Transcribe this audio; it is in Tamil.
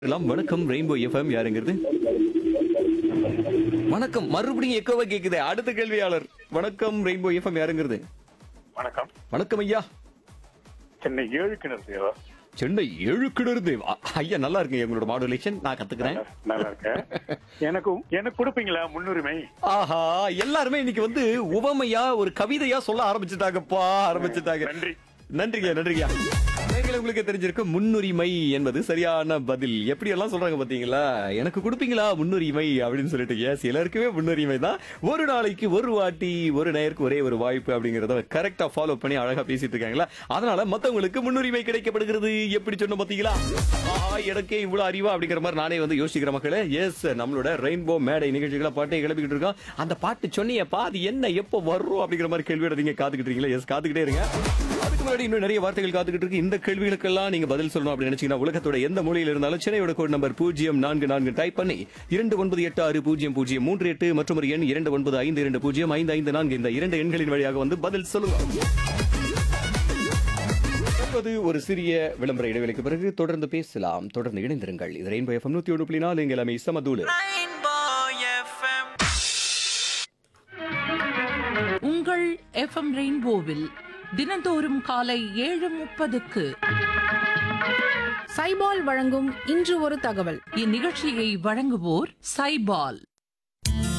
எல்லாம் வணக்கம் ரெயின்போ எஃப்எம் யாருங்கிறது வணக்கம் மறுபடியும் எக்கோவா கேக்குது அடுத்த கேள்வியாளர் வணக்கம் ரெயின்போ எஃப்எம் யாருங்கிறது வணக்கம் வணக்கம் ஐயா சென்னை ஏழு கிணறு தேவா சென்னை ஏழு கிணறுது அ- ஐயா நல்லா இருக்குங்க உங்களோட மாடுலேஷன் நான் கத்துக்கிறேன் நல்லா இருக்கேன் எனக்கும் எனக்கு கொடுப்பீங்களா முன்னுரிமை ஆஹா எல்லாருமே இன்னைக்கு வந்து உவமையா ஒரு கவிதையா சொல்ல ஆரம்பிச்சுட்டாங்கப்பா ஆரம்பிச்சுட்டாங்க நன்றி நன்றிங்க நன்றிங்க நேயர்களே, உங்களுக்கு தெரிஞ்சிருக்கும் முன்னுரிமை என்பது சரியான பதில் எப்படி எல்லாம் சொல்றாங்க பாத்தீங்களா எனக்கு கொடுப்பீங்களா முன்னுரிமை அப்படின்னு சொல்லிட்டு எஸ் எல்லாருக்குமே முன்னுரிமை தான் ஒரு நாளைக்கு ஒரு வாட்டி ஒரு நேருக்கு ஒரே ஒரு வாய்ப்பு அப்படிங்கறத கரெக்டா ஃபாலோ பண்ணி அழகா பேசிட்டு இருக்காங்களா அதனால மத்தவங்களுக்கு முன்னுரிமை கிடைக்கப்படுகிறது எப்படி சொன்ன பாத்தீங்களா ஆஹா எனக்கே இவ்வளவு அறிவா அப்படிங்கிற மாதிரி நானே வந்து யோசிக்கிற மக்களே எஸ் நம்மளோட ரெயின்போ மேடை நிகழ்ச்சிகளை பாட்டை கிளப்பிக்கிட்டு இருக்கோம் அந்த பாட்டு சொன்னியப்பா அது என்ன எப்போ வரும் அப்படிங்கிற மாதிரி கேள்வியோட நீங்க காத்துக்கிட்டு இருக்கீங்களா எஸ் காத்துக்கிட்டே இருங்க அதுக்கு முன்னாடி இன்னும் நிறைய வார்த்தைகள் காத்துக்கிட்டு இருக்கு இந்த கேள்விகளுக்கெல்லாம் நீங்க பதில் சொல்லணும் அப்படின்னு நினைச்சீங்கன்னா உலகத்தோட எந்த மூலையில் இருந்தாலும் சென்னையோட கோட் நம்பர் பூஜ்ஜியம் நான்கு நான்கு டைப் பண்ணி இரண்டு ஒன்பது எட்டு ஆறு பூஜ்ஜியம் பூஜ்ஜியம் மூன்று எட்டு மற்றும் ஒரு எண் இரண்டு ஒன்பது ஐந்து இரண்டு பூஜ்ஜியம் ஐந்து ஐந்து நான்கு இந்த இரண்டு எண்களின் வழியாக வந்து பதில் சொல்லுங்க இப்போது ஒரு சிறிய விளம்பர இடைவெளிக்கு பிறகு தொடர்ந்து பேசலாம் தொடர்ந்து இணைந்திருங்கள் இது ரெயின்போ எஃப்எம் நூத்தி ஒன்று புள்ளி நாலு எங்கள் எல்லாமே சமதூளு உங்கள் எஃப்எம் ரெயின்போவில் தினந்தோறும் காலை ஏழு முப்பதுக்கு சைபால் வழங்கும் இன்று ஒரு தகவல் இந்நிகழ்ச்சியை வழங்குவோர் சைபால்